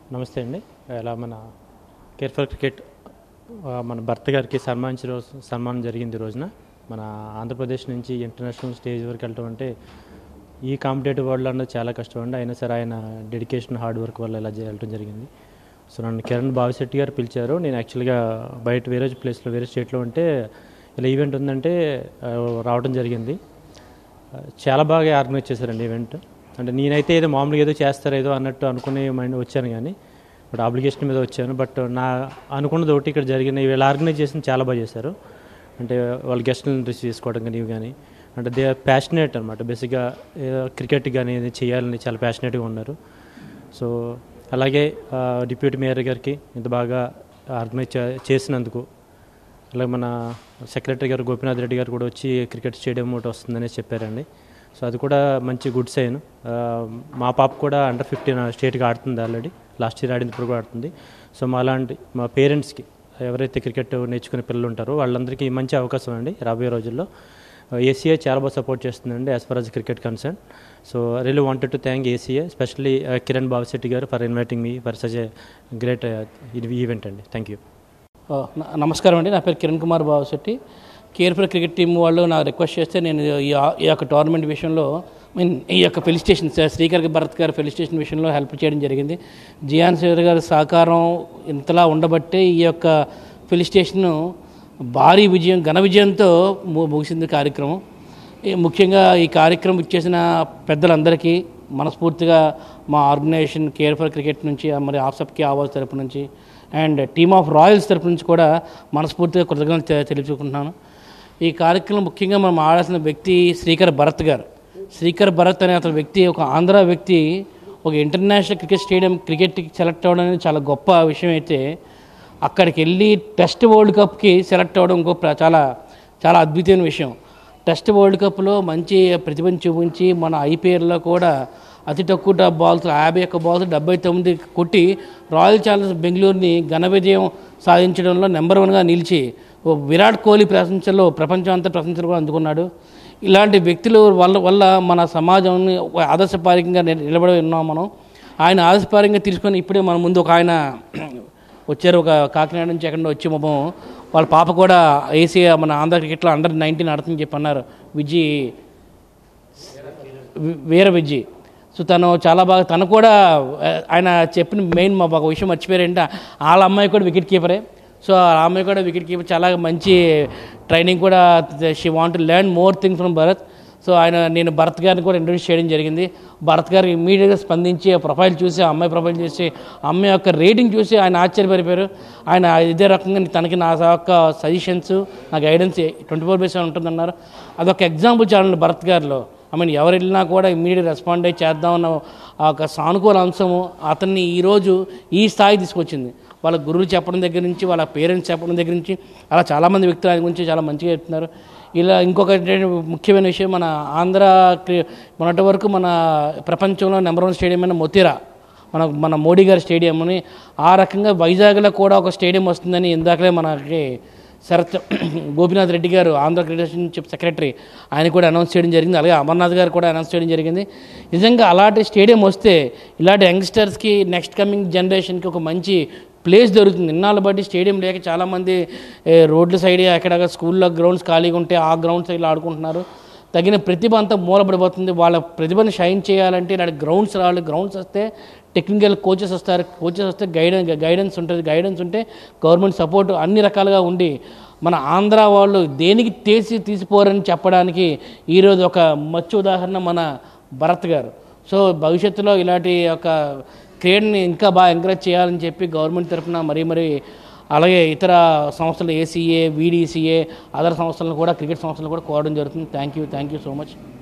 నమస్తే అండి ఇలా మన కేర్ ఫర్ క్రికెట్ ఆ, మన భర్త గారికి సన్మానించిన రోజు సన్మానం జరిగింది ఈ రోజున మన ఆంధ్రప్రదేశ్ నుంచి ఇంటర్నేషనల్ స్టేజ్ వరకు వెళ్ళటం అంటే ఈ కాంపిటేటివ్ వరల్డ్ అన్నది చాలా కష్టం అండి అయినా సరే ఆయన డెడికేషన్ హార్డ్ వర్క్ వల్ల ఇలా వెళ్ళటం జరిగింది సో నన్ను కిరణ్ బావిశెట్టి గారు పిలిచారు నేను యాక్చువల్గా బయట వేరే ప్లేస్లో వేరే స్టేట్లో ఉంటే ఇలా ఈవెంట్ ఉందంటే ఆ, రావడం జరిగింది చాలా బాగా ఆర్గనైజ్ చేశారండి ఈవెంట్ అంటే నేనైతే ఏదో మామూలుగా ఏదో చేస్తారు ఏదో అన్నట్టు అనుకుని మైండ్ వచ్చాను కానీ బట్ అప్లికేషన్ మీద వచ్చాను బట్ నా అనుకున్నది ఒకటి ఇక్కడ జరిగిన వీళ్ళు ఆర్గనైజ్ చేసిన చాలా బాగా చేశారు అంటే వాళ్ళ గెస్ట్లను రిసీవ్ చేసుకోవడం కానీ ఇవి కానీ అంటే దే ఆర్ ప్యాషనేట్ అనమాట బేసిక్గా క్రికెట్ కానీ ఇది చేయాలని చాలా ప్యాషనేట్గా ఉన్నారు సో అలాగే డిప్యూటీ మేయర్ గారికి ఇంత బాగా ఆర్గనైజ్ చే- చేసినందుకు అలాగే మన సెక్రటరీ గారు గోపీనాథ్ రెడ్డి గారు కూడా వచ్చి క్రికెట్ స్టేడియం ఒకటి వస్తుందని చెప్పారండి సో అది కూడా మంచి గుడ్ సైన్ ఆ, మా పాప కూడా అండర్ ఫిఫ్టీన్ స్టేట్గా ఆడుతుంది ఆల్రెడీ లాస్ట్ ఇయర్ ఆడింది ఇప్పుడు కూడా ఆడుతుంది సో మా అలాంటి మా పేరెంట్స్కి ఎవరైతే క్రికెట్ నేర్చుకునే పిల్లలు ఉంటారో వాళ్ళందరికీ మంచి అవకాశం అండి రాబోయే రోజుల్లో ఏసీఐ చాలా బాగా సపోర్ట్ చేస్తుందండి as far as cricket concern so really wanted to thank ACI specially Kiran Babushetty garu for inviting me for such a great event అండి థ్యాంక్ యూ ఓ, న- నమస్కారం అండి నా పేరు Kiran Kumar Bavashetty care for cricket team వాళ్ళు నాకు రిక్వెస్ట్ చేస్తే నేను ఈ ఆ- ఈ యొక్క టోర్నమెంట్ విషయంలో మీన్ ఈ యొక్క ఫెలిస్టేషన్ శ్రీకర్ భరత్ గారి ఫెలిస్టేషన్ విషయంలో హెల్ప్ చేయడం జరిగింది జియాన్ సేర్ గారి సహకారం ఇంతలా ఉండబట్టే ఈ యొక్క ఫెలిస్టేషన్ భారీ విజయం ఘన విజయంతో ము- ముగిసింది కార్యక్రమం ఈ ముఖ్యంగా ఈ కార్యక్రమం ఇచ్చేసిన పెద్దలందరికీ మనస్ఫూర్తిగా మా ఆర్గనైజేషన్ కేర్ ఫర్ క్రికెట్ నుంచి మరి ఆఫ్సప్కి ఆవాజ్ తరపు నుంచి అండ్ టీమ్ ఆఫ్ రాయల్స్ తరపు నుంచి కూడా మనస్ఫూర్తిగా కృతజ్ఞతలు తె- తెలుపుకుంటున్నాను ఈ కార్యక్రమం ముఖ్యంగా మనం ఆడాల్సిన వ్యక్తి శ్రీకర్ భరత్ గారు శ్రీకర్ భరత్ అనే అతని వ్యక్తి ఒక ఆంధ్ర వ్యక్తి ఒక ఇంటర్నేషనల్ క్రికెట్ స్టేడియం క్రికెట్కి సెలెక్ట్ అవ్వడం అనేది చాలా గొప్ప విషయం అయితే అక్కడికి వెళ్ళి టెస్ట్ వరల్డ్ కప్కి సెలెక్ట్ అవ్వడం ఇంకో ప్ర- చాలా చాలా అద్భుతమైన విషయం టెస్ట్ వరల్డ్ కప్లో మంచి ప్రతిభను చూపించి మన ఐపీఎల్లో కూడా అతి తక్కువ డ- బాల్స్ యాభై ఒక్క బాల్స్ డెబ్బై తొమ్మిది కొట్టి రాయల్ ఛాలెంజర్స్ బెంగళూరుని ఘన విజయం సాధించడంలో నెంబర్ వన్గా నిలిచి ఓ విరాట్ కోహ్లీ ప్రశంసలో ప్రపంచం అంతా ప్రశంసలు కూడా అందుకున్నాడు ఇలాంటి వ్యక్తులు వల్ల వల్ల మన సమాజాన్ని ఒక ఆదర్శపారికంగా నిల- నిలబడి ఉన్నాం మనం ఆయన ఆదర్శపారంగా తీసుకొని ఇప్పుడే మన ముందు ఒక ఆయన వచ్చారు ఒక కాకినాడ నుంచి ఎక్కడ వచ్చి పాపం వాళ్ళ పాప కూడా ఏసీ మన ఆంధ్ర క్రికెట్లో అండర్ నైన్టీన్ ఆడుతుందని చెప్పి అన్నారు విజయ్ వి- వీర విజయ్ సో తను చాలా బాగా తను కూడా ఆ, ఆయన చెప్పిన మెయిన్ మా ఒక విషయం మర్చిపోయారంటే వాళ్ళ అమ్మాయి కూడా వికెట్ కీపరే సో ఆ అమ్మాయి కూడా వికెట్ కీపర్ చాలా మంచి ట్రైనింగ్ కూడా she want to learn more things from Bharat so ఆయన నేను భరత్ గారిని కూడా ఇంట్రడ్యూస్ చేయడం జరిగింది భరత్ గారు ఇమీడియట్గా స్పందించి ఆ ప్రొఫైల్ చూసి ఆ అమ్మాయి ప్రొఫైల్ చూసి ఆ అమ్మాయి యొక్క రేటింగ్ చూసి ఆయన ఆశ్చర్యపడిపోయారు ఆయన ఇదే రకంగా తనకి నా యొక్క సజెషన్స్ నా guidance twenty four by seven ఉంటుందన్నారు అదొక ఎగ్జాంపుల్ చాలండి భరత్ గారిలో ఐ మీన్ ఎవరు వెళ్ళినా కూడా ఇమ్మీడియట్ రెస్పాండ్ అయ్యి చేద్దామన్న ఆ యొక్క సానుకూల అంశము అతన్ని ఈరోజు ఈ స్థాయి తీసుకొచ్చింది వాళ్ళ గురువులు చెప్పడం దగ్గర నుంచి వాళ్ళ పేరెంట్స్ చెప్పడం దగ్గర నుంచి అలా చాలామంది వ్యక్తులు ఆయన గురించి చాలా మంచిగా చెప్తున్నారు ఇలా ఇంకొక ఏంటంటే ముఖ్యమైన విషయం మన ఆంధ్ర క్రి- మొన్నటి వరకు మన ప్రపంచంలో నెంబర్ వన్ స్టేడియం అయిన మొతీరా మన మన మోడీ గారి స్టేడియంని ఆ రకంగా వైజాగ్లో కూడా ఒక స్టేడియం వస్తుందని ఇందాకలే మనకి శరత్ గోపినాథ్ రెడ్డి గారు ఆంధ్ర క్రికెట్ సెక్రటరీ ఆయన కూడా అనౌన్స్ చేయడం జరిగింది అలాగే అమర్నాథ్ గారు కూడా అనౌన్స్ చేయడం జరిగింది నిజంగా అలాంటి స్టేడియం వస్తే ఇలాంటి యంగ్స్టర్స్కి నెక్స్ట్ కమింగ్ జనరేషన్కి ఒక మంచి ప్లేస్ దొరుకుతుంది ఇన్నాళ్ళు బట్టి స్టేడియం లేక చాలామంది ఏ, రోడ్ల సైడ్ అక్కడ స్కూల్లో గ్రౌండ్స్ ఖాళీగా ఉంటే ఆ గ్రౌండ్ సైడ్లో ఆడుకుంటున్నారు తగిన ప్రతిభ అంతా మూలపడిపోతుంది వాళ్ళ ప్రతిభను షైన్ చేయాలంటే ఇలాంటి గ్రౌండ్స్ రావాలి గ్రౌండ్స్ వస్తే టెక్నికల్ కోచెస్ వస్తారు కోచెస్ వస్తే గైడెన్స్ గైడెన్స్ ఉంటుంది గైడెన్స్ ఉంటే గవర్నమెంట్ సపోర్ట్ అన్ని రకాలుగా ఉండి మన ఆంధ్ర వాళ్ళు దేనికి తీసి తీసిపోరని చెప్పడానికి ఈరోజు ఒక మచ్చు ఉదాహరణ మన భరత్ గారు సో భవిష్యత్తులో ఇలాంటి ఒక క్రీడని ఇంకా బాగా ఎంకరేజ్ చేయాలని చెప్పి గవర్నమెంట్ తరఫున మరీ మరీ అలాగే ఇతర సంస్థలు ఏసీఏ వీడీసీఏ అదర్ సంస్థలను కూడా క్రికెట్ సంస్థలను కూడా కోరడం జరుగుతుంది thank you thank you so much